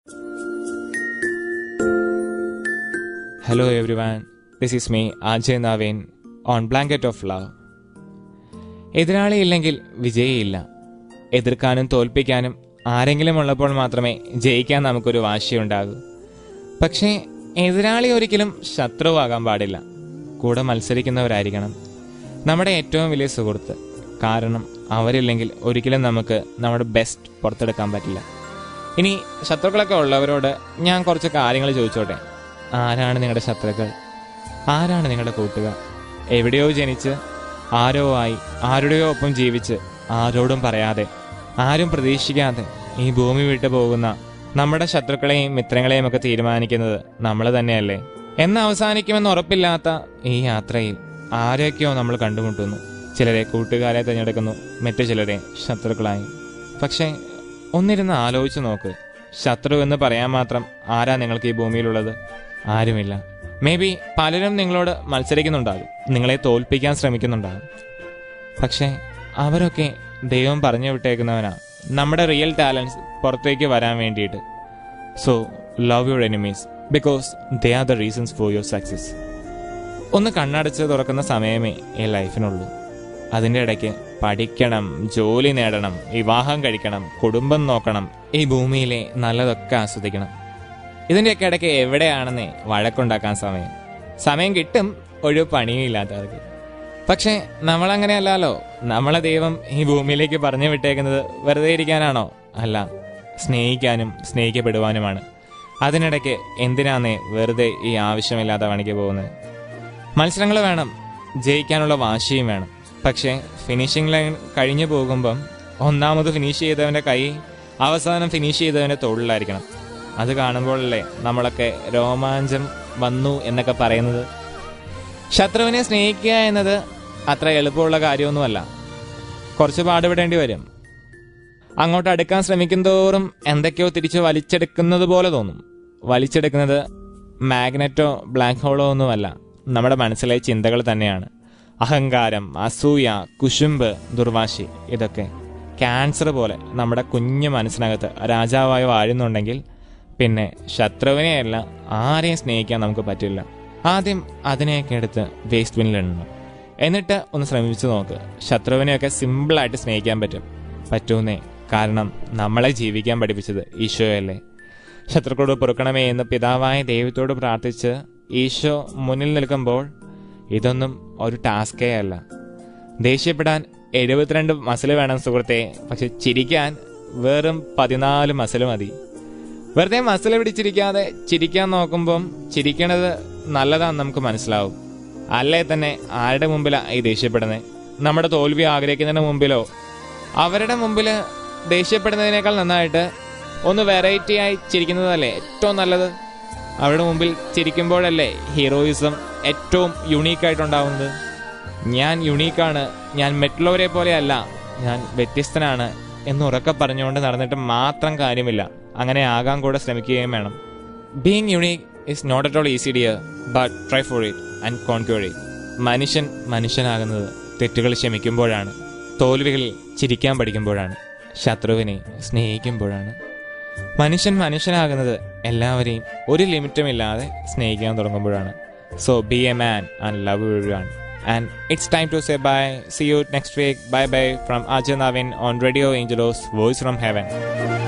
Hello everyone, this is me Ajay Navin on Blanket of Love. എതിരാളി ഇല്ലെങ്കിൽ വിജയിയില്ല എതിർക്കാനും തോൽപ്പിക്കാനും ആരെങ്കിലും ഉള്ളപ്പോൾ മാത്രമേ ജയിക്കാൻ നമുക്കൊരു വാശിയുണ്ടാകൂ പക്ഷേ എതിരാളി ഒരിക്കലും ശത്രുവാകാൻ പാടില്ല കൂടെ മത്സരിക്കുന്നവരായിരിക്കണം നമ്മുടെ ഏറ്റവും വലിയ സുഹൃത്ത് കാരണം അവരില്ലെങ്കിൽ ഒരിക്കലും നമുക്ക് നമ്മുടെ ബെസ്റ്റ് പുറത്തെടുക്കാൻ പറ്റില്ല ഇനി ശത്രുക്കളൊക്കെ ഉള്ളവരോട് ഞാൻ കുറച്ച് കാര്യങ്ങൾ ചോദിച്ചോട്ടെ ആരാണ് നിങ്ങളുടെ ശത്രുക്കൾ ആരാണ് നിങ്ങളുടെ കൂട്ടുകാർ എവിടെയോ ജനിച്ച് ആരോ ആയി ആരുടെയോ ഒപ്പം ജീവിച്ച് ആരോടും പറയാതെ ആരും പ്രതീക്ഷിക്കാതെ ഈ ഭൂമി വിട്ടു പോകുന്ന നമ്മുടെ ശത്രുക്കളെയും മിത്രങ്ങളെയും ഒക്കെ തീരുമാനിക്കുന്നത് നമ്മൾ തന്നെയല്ലേ എന്ന് അവസാനിക്കുമെന്ന് ഉറപ്പില്ലാത്ത ഈ യാത്രയിൽ ആരെയൊക്കെയോ നമ്മൾ കണ്ടുമുട്ടുന്നു ചിലരെ കൂട്ടുകാരെ തിരഞ്ഞെടുക്കുന്നു മറ്റു ചിലരെ ശത്രുക്കളായി പക്ഷേ ഒന്നിരുന്ന് ആലോചിച്ച് നോക്ക് ശത്രു എന്ന് പറയാൻ മാത്രം ആരാ നിങ്ങൾക്ക് ഈ ഭൂമിയിലുള്ളത് ആരുമില്ല മേ ബി പലരും നിങ്ങളോട് മത്സരിക്കുന്നുണ്ടാകും നിങ്ങളെ തോൽപ്പിക്കാൻ ശ്രമിക്കുന്നുണ്ടാകും പക്ഷേ അവരൊക്കെ ദൈവം പറഞ്ഞു വിട്ടേക്കുന്നവനാ നമ്മുടെ റിയൽ ടാലൻസ് പുറത്തേക്ക് വരാൻ വേണ്ടിയിട്ട് so love your enemies because they are the reasons for your success ഒന്ന് കണ്ണടച്ച് തുറക്കുന്ന സമയമേ ഈ ലൈഫിനുള്ളൂ അതിൻ്റെ ഇടയ്ക്ക് പഠിക്കണം ജോലി നേടണം വിവാഹം കഴിക്കണം കുടുംബം നോക്കണം ഈ ഭൂമിയിലെ നല്ലതൊക്കെ ആസ്വദിക്കണം ഇതിൻ്റെയൊക്കെ ഇടയ്ക്ക് എവിടെയാണെന്നേ വഴക്കുണ്ടാക്കാൻ സമയം സമയം കിട്ടും ഒരു പണിയും ഇല്ലാത്തവർക്ക് പക്ഷേ നമ്മളങ്ങനെയല്ലല്ലോ നമ്മളെ ദൈവം ഈ ഭൂമിയിലേക്ക് പറഞ്ഞു വിട്ടേക്കുന്നത് വെറുതെ ഇരിക്കാനാണോ അല്ല സ്നേഹിക്കാനും സ്നേഹിക്കപ്പെടുവാനുമാണ് അതിനിടയ്ക്ക് എന്തിനാന്നേ വെറുതെ ഈ ആവശ്യമില്ലാത്ത പണിക്ക് പോകുന്നത് മത്സരങ്ങൾ വേണം ജയിക്കാനുള്ള വാശിയും വേണം പക്ഷേ ഫിനിഷിംഗ് ലൈൻ കഴിഞ്ഞു പോകുമ്പം ഒന്നാമത് ഫിനിഷ് ചെയ്തവൻ്റെ കൈ അവസാനം ഫിനിഷ് ചെയ്തവൻ്റെ തൊഴിലായിരിക്കണം അത് കാണുമ്പോഴല്ലേ നമ്മളൊക്കെ രോമാഞ്ചം വന്നു എന്നൊക്കെ പറയുന്നത് ശത്രുവിനെ സ്നേഹിക്കുക എന്നത് അത്ര എളുപ്പമുള്ള കാര്യമൊന്നുമല്ല കുറച്ച് പാടുപെടേണ്ടി വരും അങ്ങോട്ട് അടുക്കാൻ ശ്രമിക്കും തോറും എന്തൊക്കെയോ തിരിച്ച് വലിച്ചെടുക്കുന്നത് പോലെ തോന്നും വലിച്ചെടുക്കുന്നത് മാഗ്നറ്റോ ബ്ലാക്ക് ഹോളോ ഒന്നുമല്ല നമ്മുടെ മനസ്സിലെ ചിന്തകൾ തന്നെയാണ് അഹങ്കാരം അസൂയ കുശുമ്പ് ദുർവാശി ഇതൊക്കെ ക്യാൻസർ പോലെ നമ്മുടെ കുഞ്ഞു മനസ്സിനകത്ത് രാജാവായി വാഴുന്നുണ്ടെങ്കിൽ പിന്നെ ശത്രുവിനെയല്ല ആരെയും സ്നേഹിക്കാൻ നമുക്ക് പറ്റില്ല ആദ്യം അതിനെയൊക്കെ എടുത്ത് വേസ്റ്റ് ബിന്നിലിടണം എന്നിട്ട് ഒന്ന് ശ്രമിച്ചു നോക്ക് ശത്രുവിനെയൊക്കെ സിമ്പിളായിട്ട് സ്നേഹിക്കാൻ പറ്റും പറ്റൂന്നേ കാരണം നമ്മളെ ജീവിക്കാൻ പഠിപ്പിച്ചത് ഈശോയല്ലേ ശത്രുക്കളോട് പൊറുക്കണമേ എന്ന് പിതാവായ ദൈവത്തോട് പ്രാർത്ഥിച്ച് ഈശോ മുന്നിൽ നിൽക്കുമ്പോൾ ഇതൊന്നും ഒരു ടാസ്കേ അല്ല ദേഷ്യപ്പെടാൻ എഴുപത്തിരണ്ട് മസിൽ വേണം സുഹൃത്തെ പക്ഷെ ചിരിക്കാൻ വെറും പതിനാല് മസിൽ മതി വെറുതെ മസിൽ പിടിച്ചിരിക്കാതെ ചിരിക്കാൻ നോക്കുമ്പം ചിരിക്കണത് നല്ലതാണെന്ന് നമുക്ക് മനസ്സിലാവും അല്ലേ തന്നെ ആരുടെ മുമ്പിലാണ് ഈ ദേഷ്യപ്പെടുന്നത് നമ്മുടെ തോൽവി ആഗ്രഹിക്കുന്നതിന് മുമ്പിലോ അവരുടെ മുമ്പിൽ ദേഷ്യപ്പെടുന്നതിനേക്കാൾ നന്നായിട്ട് ഒന്ന് വെറൈറ്റി ആയി ചിരിക്കുന്നതല്ലേ ഏറ്റവും നല്ലത് അവരുടെ മുമ്പിൽ ചിരിക്കുമ്പോഴല്ലേ ഹീറോയിസം ഏറ്റവും യുണീക്കായിട്ടുണ്ടാവുന്നത് ഞാൻ യുണീക്കാണ് ഞാൻ മറ്റുള്ളവരെ പോലെയല്ല ഞാൻ വ്യത്യസ്തനാണ് എന്ന് ഉറക്കെ പറഞ്ഞുകൊണ്ട് നടന്നിട്ട് മാത്രം കാര്യമില്ല അങ്ങനെ ആകാൻ കൂടെ ശ്രമിക്കുകയും വേണം being unique is not at all easy dear but try for it and conquer it മനുഷ്യൻ മനുഷ്യനാകുന്നത് തെറ്റുകൾ ക്ഷമിക്കുമ്പോഴാണ് തോൽവികളിൽ ചിരിക്കാൻ പഠിക്കുമ്പോഴാണ് ശത്രുവിനെ സ്നേഹിക്കുമ്പോഴാണ് മനുഷ്യൻ മനുഷ്യനാകുന്നത് എല്ലാവരെയും ഒരു ലിമിറ്റുമില്ലാതെ സ്നേഹിക്കാൻ തുടങ്ങുമ്പോഴാണ് so be a man and love everyone and it's time to say bye see you next week bye bye from Ajay Navin on Radio Angelos voice from heaven